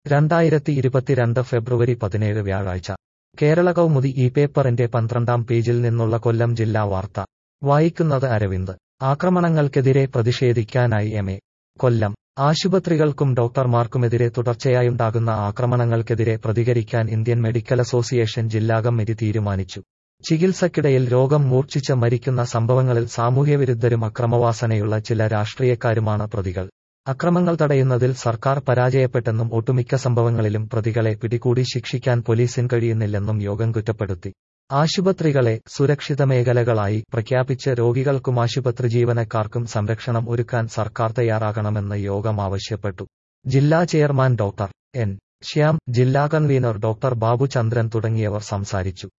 രണ്ടായിരത്തി ഇരുപത്തിരണ്ട് ഫെബ്രുവരി പതിനേഴ് വ്യാഴാഴ്ച കേരള കൗമുദി ഈ പേപ്പറിന്റെ പന്ത്രണ്ടാം പേജിൽ നിന്നുള്ള കൊല്ലം ജില്ലാ വാർത്ത വായിക്കുന്നത് അരവിന്ദ് ആക്രമണങ്ങൾക്കെതിരെ പ്രതിഷേധിക്കാനായി എം എ കൊല്ലം ആശുപത്രികൾക്കും ഡോക്ടർമാർക്കുമെതിരെ തുടർച്ചയായുണ്ടാകുന്ന ആക്രമണങ്ങൾക്കെതിരെ പ്രതികരിക്കാൻ ഇന്ത്യൻ മെഡിക്കൽ അസോസിയേഷൻ ജില്ലാ കമ്മിറ്റി തീരുമാനിച്ചു ചികിത്സക്കിടയിൽ രോഗം മൂർച്ഛിച്ച് മരിക്കുന്ന സംഭവങ്ങളിൽ സാമൂഹ്യവിരുദ്ധരും അക്രമവാസനയുള്ള ചില രാഷ്ട്രീയക്കാരുമാണ് പ്രതികൾ അക്രമങ്ങൾ തടയുന്നതിൽ സർക്കാർ പരാജയപ്പെട്ടെന്നും ഒട്ടുമിക്ക സംഭവങ്ങളിലും പ്രതികളെ പിടികൂടി ശിക്ഷിക്കാൻ പോലീസിന് കഴിയുന്നില്ലെന്നും യോഗം കുറ്റപ്പെടുത്തി ആശുപത്രികളെ സുരക്ഷിത മേഖലകളായി പ്രഖ്യാപിച്ച് രോഗികൾക്കും ആശുപത്രി ജീവനക്കാർക്കും സംരക്ഷണം ഒരുക്കാൻ സർക്കാർ തയ്യാറാകണമെന്ന് യോഗം ആവശ്യപ്പെട്ടു ജില്ലാ ചെയർമാൻ ഡോക്ടർ എൻ ശ്യാം ജില്ലാ കൺവീനർ ഡോക്ടർ ബാബു ചന്ദ്രൻ തുടങ്ങിയവർ സംസാരിച്ചു